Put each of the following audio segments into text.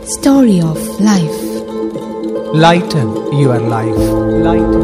Story of Life. Lighten your life lighten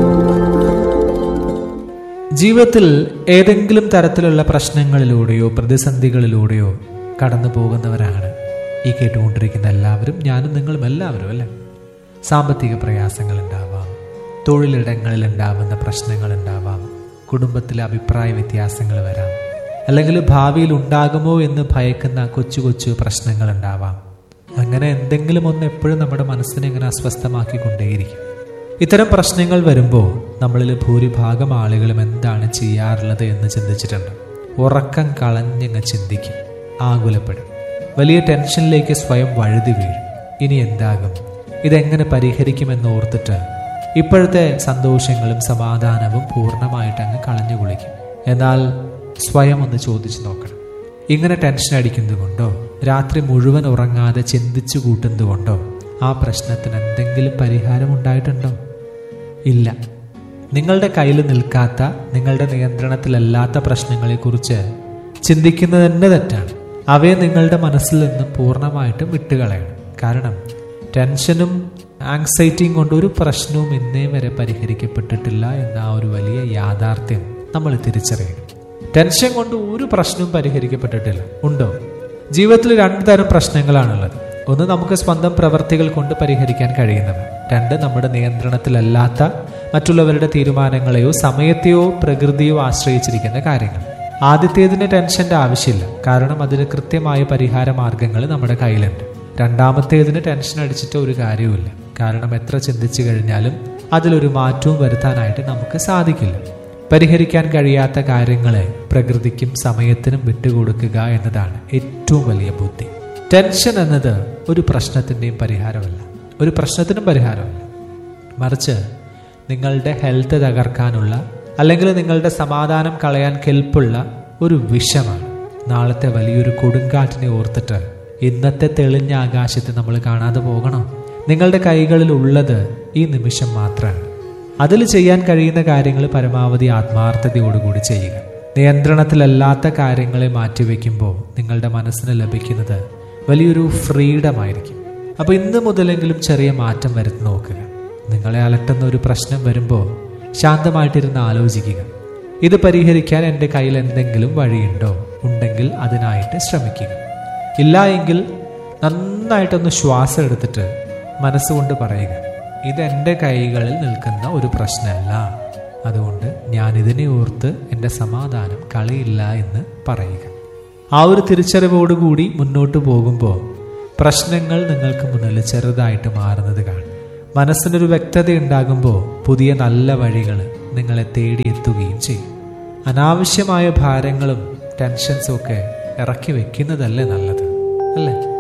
ജീവിതത്തിൽ ഏതെങ്കിലും തരത്തിലുള്ള പ്രശ്നങ്ങളിലൂടെയോ പ്രതിസന്ധികളിലൂടെയോ കടന്നു പോകുന്നവരാണ് ഈ കേട്ടുകൊണ്ടിരിക്കുന്ന എല്ലാവരും ഞാനും നിങ്ങളും എല്ലാവരും അല്ലേ സാമ്പത്തിക പ്രയാസങ്ങൾ ഉണ്ടാവാം തൊഴിലിടങ്ങളിൽ ഉണ്ടാവുന്ന പ്രശ്നങ്ങൾ ഉണ്ടാവാം കുടുംബത്തിലെ അഭിപ്രായ വ്യത്യാസങ്ങൾ വരാം അല്ലെങ്കിൽ ഭാവിയിൽ ഉണ്ടാകുമോ എന്ന് ഭയക്കുന്ന കൊച്ചു കൊച്ചു പ്രശ്നങ്ങൾ ഉണ്ടാവാം അങ്ങനെ എന്തെങ്കിലും ഒന്ന് എപ്പോഴും നമ്മുടെ മനസ്സിനെ ഇങ്ങനെ അസ്വസ്ഥമാക്കിക്കൊണ്ടേയിരിക്കും ഇത്തരം പ്രശ്നങ്ങൾ വരുമ്പോൾ നമ്മളിൽ ഭൂരിഭാഗം ആളുകളും എന്താണ് ചെയ്യാറുള്ളത് എന്ന് ചിന്തിച്ചിട്ടുണ്ട് ഉറക്കം കളഞ്ഞങ്ങ് ചിന്തിക്കും ആകുലപ്പെടും വലിയ ടെൻഷനിലേക്ക് സ്വയം വഴുതി വീഴും ഇനി എന്താകും ഇതെങ്ങനെ പരിഹരിക്കുമെന്ന് ഓർത്തിട്ട് ഇപ്പോഴത്തെ സന്തോഷങ്ങളും സമാധാനവും പൂർണ്ണമായിട്ട് അങ്ങ് കളഞ്ഞു കുളിക്കും എന്നാൽ സ്വയം ഒന്ന് ചോദിച്ചു നോക്കണം ഇങ്ങനെ ടെൻഷൻ അടിക്കുന്നത് കൊണ്ടോ രാത്രി മുഴുവൻ ഉറങ്ങാതെ ചിന്തിച്ചു കൂട്ടുന്നത് കൊണ്ടോ ആ പ്രശ്നത്തിന് എന്തെങ്കിലും പരിഹാരം ഉണ്ടായിട്ടുണ്ടോ ഇല്ല നിങ്ങളുടെ കയ്യിൽ നിൽക്കാത്ത നിങ്ങളുടെ നിയന്ത്രണത്തിലല്ലാത്ത പ്രശ്നങ്ങളെക്കുറിച്ച് ചിന്തിക്കുന്നത് തന്നെ തെറ്റാണ് അവയെ നിങ്ങളുടെ മനസ്സിൽ നിന്നും പൂർണ്ണമായിട്ടും വിട്ടുകളയണം കാരണം ടെൻഷനും ആങ്സൈറ്റിയും കൊണ്ട് ഒരു പ്രശ്നവും ഇന്നേ വരെ പരിഹരിക്കപ്പെട്ടിട്ടില്ല എന്ന ആ ഒരു വലിയ യാഥാർത്ഥ്യം നമ്മൾ തിരിച്ചറിയണം ടെൻഷൻ കൊണ്ട് ഒരു പ്രശ്നവും പരിഹരിക്കപ്പെട്ടിട്ടില്ല ഉണ്ടോ ജീവിതത്തിൽ രണ്ട് തരം പ്രശ്നങ്ങളാണുള്ളത് ഒന്ന് നമുക്ക് സ്വന്തം പ്രവർത്തികൾ കൊണ്ട് പരിഹരിക്കാൻ കഴിയുന്നവ രണ്ട് നമ്മുടെ നിയന്ത്രണത്തിലല്ലാത്ത മറ്റുള്ളവരുടെ തീരുമാനങ്ങളെയോ സമയത്തെയോ പ്രകൃതിയോ ആശ്രയിച്ചിരിക്കുന്ന കാര്യങ്ങൾ ആദ്യത്തേതിന് ടെൻഷന്റെ ആവശ്യമില്ല കാരണം അതിന് കൃത്യമായ പരിഹാര മാർഗങ്ങൾ നമ്മുടെ കയ്യിലുണ്ട് രണ്ടാമത്തേതിന് ടെൻഷൻ അടിച്ചിട്ട് ഒരു കാര്യവുമില്ല കാരണം എത്ര ചിന്തിച്ചു കഴിഞ്ഞാലും അതിലൊരു മാറ്റവും വരുത്താനായിട്ട് നമുക്ക് സാധിക്കില്ല പരിഹരിക്കാൻ കഴിയാത്ത കാര്യങ്ങളെ പ്രകൃതിക്കും സമയത്തിനും വിട്ടുകൊടുക്കുക എന്നതാണ് ഏറ്റവും വലിയ ബുദ്ധി ടെൻഷൻ എന്നത് ഒരു പ്രശ്നത്തിൻ്റെയും പരിഹാരമല്ല ഒരു പ്രശ്നത്തിനും പരിഹാരമല്ല മറിച്ച് നിങ്ങളുടെ ഹെൽത്ത് തകർക്കാനുള്ള അല്ലെങ്കിൽ നിങ്ങളുടെ സമാധാനം കളയാൻ കെൽപ്പുള്ള ഒരു വിഷമാണ് നാളത്തെ വലിയൊരു കൊടുങ്കാറ്റിനെ ഓർത്തിട്ട് ഇന്നത്തെ തെളിഞ്ഞ ആകാശത്തെ നമ്മൾ കാണാതെ പോകണം നിങ്ങളുടെ കൈകളിൽ ഉള്ളത് ഈ നിമിഷം മാത്രമാണ് അതിൽ ചെയ്യാൻ കഴിയുന്ന കാര്യങ്ങൾ പരമാവധി ആത്മാർത്ഥതയോടുകൂടി ചെയ്യുക നിയന്ത്രണത്തിലല്ലാത്ത കാര്യങ്ങളെ മാറ്റിവെക്കുമ്പോൾ നിങ്ങളുടെ മനസ്സിന് ലഭിക്കുന്നത് വലിയൊരു ഫ്രീഡം ആയിരിക്കും അപ്പോൾ ഇന്ന് മുതലെങ്കിലും ചെറിയ മാറ്റം വരുത്തി നോക്കുക നിങ്ങളെ അലട്ടുന്ന ഒരു പ്രശ്നം വരുമ്പോൾ ശാന്തമായിട്ടിരുന്ന് ആലോചിക്കുക ഇത് പരിഹരിക്കാൻ എൻ്റെ കയ്യിൽ എന്തെങ്കിലും വഴിയുണ്ടോ ഉണ്ടെങ്കിൽ അതിനായിട്ട് ശ്രമിക്കുക ഇല്ല എങ്കിൽ നന്നായിട്ടൊന്ന് ശ്വാസം എടുത്തിട്ട് മനസ്സുകൊണ്ട് പറയുക ഇത് എൻ്റെ കൈകളിൽ നിൽക്കുന്ന ഒരു പ്രശ്നമല്ല അതുകൊണ്ട് ഞാൻ ഇതിനെ ഓർത്ത് എൻ്റെ സമാധാനം കളിയില്ല എന്ന് പറയുക ആ ഒരു തിരിച്ചറിവോടുകൂടി മുന്നോട്ട് പോകുമ്പോൾ പ്രശ്നങ്ങൾ നിങ്ങൾക്ക് മുന്നിൽ ചെറുതായിട്ട് മാറുന്നത് കാണും മനസ്സിനൊരു വ്യക്തത ഉണ്ടാകുമ്പോൾ പുതിയ നല്ല വഴികൾ നിങ്ങളെ തേടിയെത്തുകയും ചെയ്യും അനാവശ്യമായ ഭാരങ്ങളും ടെൻഷൻസും ഒക്കെ ഇറക്കി വെക്കുന്നതല്ലേ നല്ലത് അല്ലേ